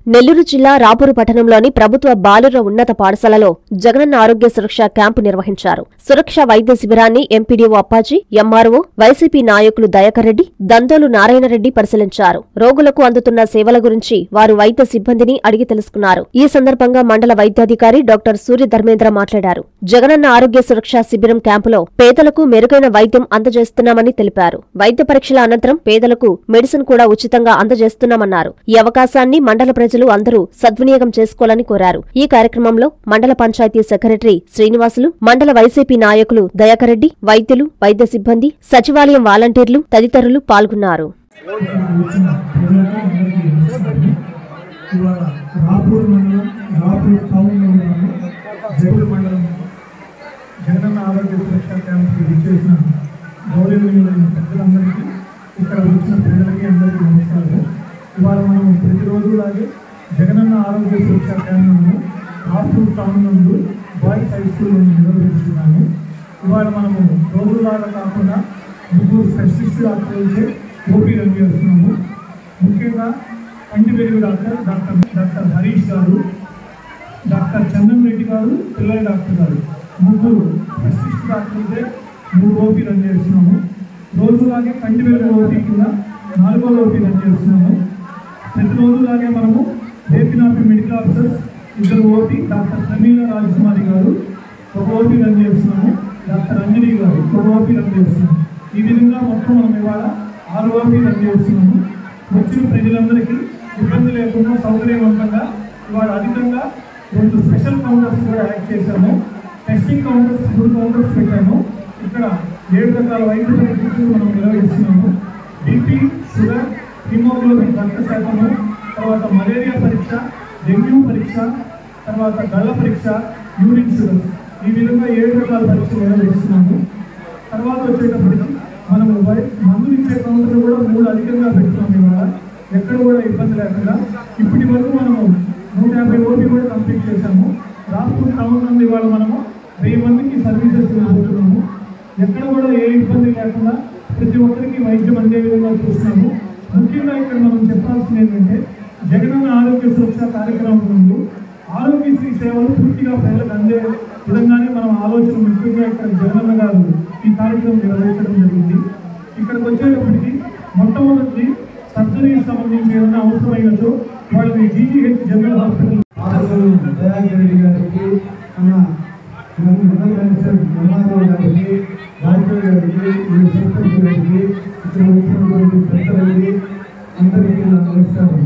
నెల్లూరు జిల్లా రాపూరు పట్టణంలోని ప్రభుత్వ బాలుర ఉన్నత పాఠశాలలో జగనన్న ఆరోగ్య సురక్ష క్యాంపు నిర్వహించారు సురక్ష వైద్య శిబిరాన్ని ఎంపీడీఓ అప్పాజీ ఎంఆర్ఓ వైసీపీ నాయకులు దయాకర్ రెడ్డి దందోలు నారాయణరెడ్డి పరిశీలించారు రోగులకు అందుతున్న సేవల గురించి వారు వైద్య సిబ్బందిని అడిగి తెలుసుకున్నారు ఈ సందర్భంగా మండల వైద్యాధికారి డాక్టర్ సూర్య ధర్మేంద్ర మాట్లాడారు జగనన్న ఆరోగ్య సురక్ష శిబిరం క్యాంపులో పేదలకు మెరుగైన వైద్యం అందజేస్తున్నామని తెలిపారు వైద్య పరీక్షల అనంతరం పేదలకు మెడిసిన్ కూడా ఉచితంగా అందజేస్తున్నామన్నారు ఈ అవకాశాన్ని మండల ప్రజలు అందరూ సద్వినియోగం చేసుకోవాలని కోరారు ఈ కార్యక్రమంలో మండల పంచాయతీ సెక్రటరీ శ్రీనివాసులు మండల వైసీపీ నాయకులు దయాకరెడ్డి వైద్యులు వైద్య సిబ్బంది సచివాలయం వాలంటీర్లు తదితరులు పాల్గొన్నారు ఇవాళ రాపూర్ మండలం రాపూర్ టౌన్లో ఉన్నాము జగుడు మండలం జగనన్న ఆరోగ్య సురక్ష క్యాంప్కి విచ్చేసిన గౌరవనీయులైన పెద్దలందరికీ ఇక్కడ వచ్చిన ప్రజలకి అందరికీ నమస్కారం ఇవాళ మనం ప్రతిరోజులాగే జగనన్న ఆరోగ్య సురక్ష క్యాంప్ను రాపూర్ టౌన్ నందు బాయ్స్ హై స్కూల్ నుండి నిర్వహిస్తున్నాము ఇవాళ మనము రోజులాగా కాకుండా ముగ్గురు స్పెషలిస్ట్ డాక్టర్లచే ఓపీ రన్ చేస్తున్నాము ముఖ్యంగా కంటి వెలుగు డాక్టర్ డాక్టర్ డాక్టర్ హరీష్ గారు డాక్టర్ చందన్ రెడ్డి గారు పిల్లల డాక్టర్ గారు ముగ్గురు స్పెషలిస్ట్ డాక్టర్లే మూడు ఓపీ రన్ చేస్తున్నాము రోజులాగే కంటి వెలుగు ఓపీ కింద నాలుగో ఓపీ రన్ చేస్తున్నాము ప్రతిరోజులాగే మనము ఏపీనాపి మెడికల్ ఆఫీసర్స్ ఇద్దరు ఓపీ డాక్టర్ ప్రమీల రాజకుమారి గారు ఒక ఓపీ రన్ చేస్తున్నాము డాక్టర్ అంజలి గారు ఒక ఓపీ రన్ చేస్తున్నాము ఈ విధంగా మొత్తం మనం ఇవాళ ఆరు ఓపీ రన్ చేస్తున్నాము వచ్చిన ప్రజలందరికీ ఇబ్బంది లేకుండా సౌకర్యవంతంగా ఇవాళ అధికంగా రెండు స్పెషల్ కౌంటర్స్ కూడా యాడ్ చేశాము టెస్టింగ్ కౌంటర్స్ మూడు కౌంటర్స్ పెట్టాము ఇక్కడ ఏడు రకాల వైద్య పరీక్షలు మనం నిర్వహిస్తున్నాము బీపీ షుగర్ హిమోగ్లోబిన్ రక్త శాతము తర్వాత మలేరియా పరీక్ష డెంగ్యూ పరీక్ష తర్వాత గళ్ళ పరీక్ష యూరిన్ షుగర్స్ ఈ విధంగా ఏడు రకాల పరీక్షలు నిర్వహిస్తున్నాము తర్వాత వచ్చేటప్పటికి మనము వై- మందులు ఇచ్చే కౌంటర్లు కూడా మూడు అధికంగా పెట్టున్నాం ఇవాళ ఎక్కడ కూడా ఇబ్బంది లేకుండా ఇప్పటి వరకు మనము నూట యాభై ఓపీ కూడా కంప్లీట్ చేశాము రాపూర్ టౌన్ నుండి ఇవాళ మనము వెయ్యి మందికి సర్వీసెస్ ఇవ్వబోతున్నాము ఎక్కడ కూడా ఏ ఇబ్బంది లేకుండా ప్రతి ఒక్కరికి వైద్యం అందే విధంగా చూస్తున్నాము ముఖ్యంగా ఇక్కడ మనం చెప్పాల్సింది ఏంటంటే జగనన్న ఆరోగ్య సురక్ష కార్యక్రమం ముందు ఆరోగ్యశ్రీ సేవలు పూర్తిగా ప్రజలకు అందే విధంగానే మనం ఆలోచన ముఖ్యంగా ఇక్కడ జగనన్న గారు ఈ కార్యక్రమం నిర్వహించడం జరిగింది ఇక్కడికి వచ్చేటప్పటికి మొట్టమొదటి సర్జరీకి సంబంధించి ఏమైనా అవసరమైనచో వాళ్ళని జీజీహెచ్ జనరల్ హాస్పిటల్ ఆటలు దయాకర్ రెడ్డి గారికి మన మండల కమిషనర్ ఎంఆర్ఓ గారికి రాజకీయ గారికి ఈ సర్పంచ్ గారికి ఇక్కడ వచ్చినటువంటి పెద్దలకి అందరికీ నా నమస్కారం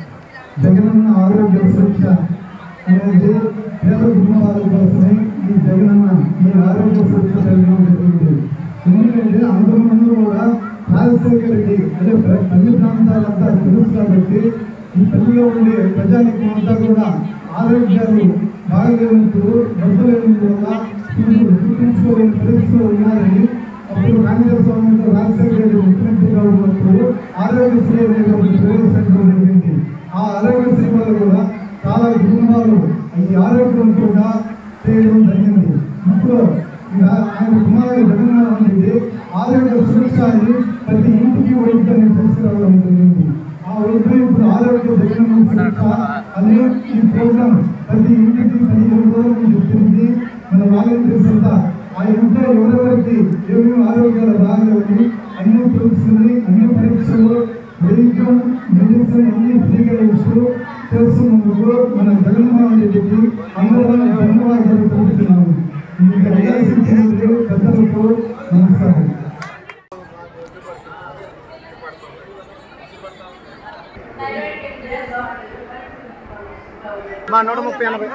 జగనన్న ఆరోగ్య సురక్ష అనేది పేద కుటుంబాల కోసమే ఈ జగనన్న ఈ ఆరోగ్య సురక్ష కార్యక్రమం జరిగింది ఎందుకంటే అంతకుముందు కూడా రాజశేఖర రెడ్డి అదే ప్ర- పల్లి ప్రాంతాలంతా తెలుసు కాబట్టి ఈ పల్లిలో ఉండే ప్రజానికి అంతా కూడా ఆరోగ్యాలు బాగలేనప్పుడు డబ్బు లేనందువల్ల ఇప్పుడు గుర్తించుకోలేని పరిస్థితిలో ఉన్నారని అప్పుడు కాంగ్రెస్ గవర్నమెంట్ రాజశేఖర రెడ్డి ముఖ్యమంత్రిగా ఉన్నప్పుడు ఆరోగ్యశ్రీ అనేది ఒకటి ప్రవేశించడం జరిగింది ఆ ఆరోగ్యశ్రీ వల్ల కూడా చాలా కుటుంబాలు ఈ ఆరోగ్యంగా చేయడం జరిగింది ఇప్పుడు ఇక ఆయన కుమారుడు జగన్మోహన్ రెడ్డి ఆరోగ్య సురక్ష అని ప్రతి ఇంటికి వైద్యాన్ని తీసుకురావడం జరిగింది ఆ వైద్యం ఇప్పుడు ఆరోగ్య జగన్మోహన్ సురక్ష అనే ఈ ప్రోగ్రాం ప్రతి ఇంటికి పదిహేను రోజులు చెప్పింది మన వాలంటీర్స్ అంతా ఆ ఇంట్లో ఎవరెవరికి ఏమేమి ఆరోగ్యాలు బాగలేవని అన్ని తెలుసుకుని అన్ని పరీక్షలు వైద్యం మెడిసిన్ అన్ని ఫ్రీగా ఇస్తూ చేస్తున్నందుకు మన జగన్మోహన్ రెడ్డికి అందరం ధన్యవాదాలు తెలుపుతున్నాము ఇంకా చేయాల్సింది పెద్దలకు నమస్కారం మా నూట ముప్పై ఎనభై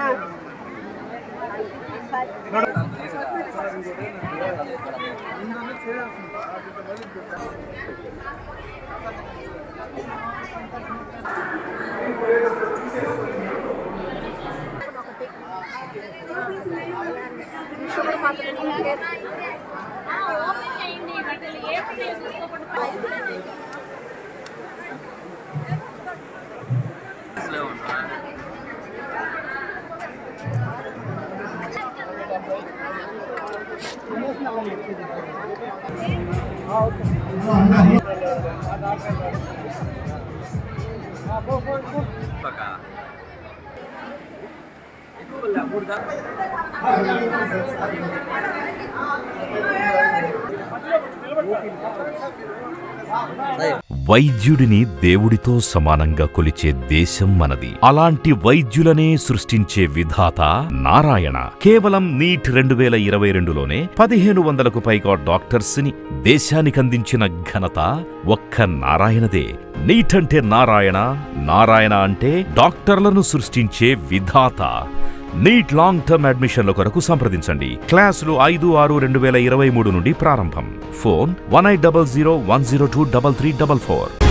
పక్క వైద్యుడిని దేవుడితో సమానంగా కొలిచే దేశం మనది అలాంటి వైద్యులనే సృష్టించే విధాత నారాయణ కేవలం నీట్ రెండు వేల ఇరవై రెండులోనే పదిహేను వందలకు పైగా డాక్టర్స్ ని దేశానికి అందించిన ఘనత ఒక్క నారాయణదే నీట్ అంటే నారాయణ నారాయణ అంటే డాక్టర్లను సృష్టించే విధాత నీట్ లాంగ్ టర్మ్ అడ్మిషన్ల కొరకు సంప్రదించండి క్లాసులు ఐదు ఆరు రెండు వేల ఇరవై మూడు నుండి ప్రారంభం phone one eight double zero one zero two double three double four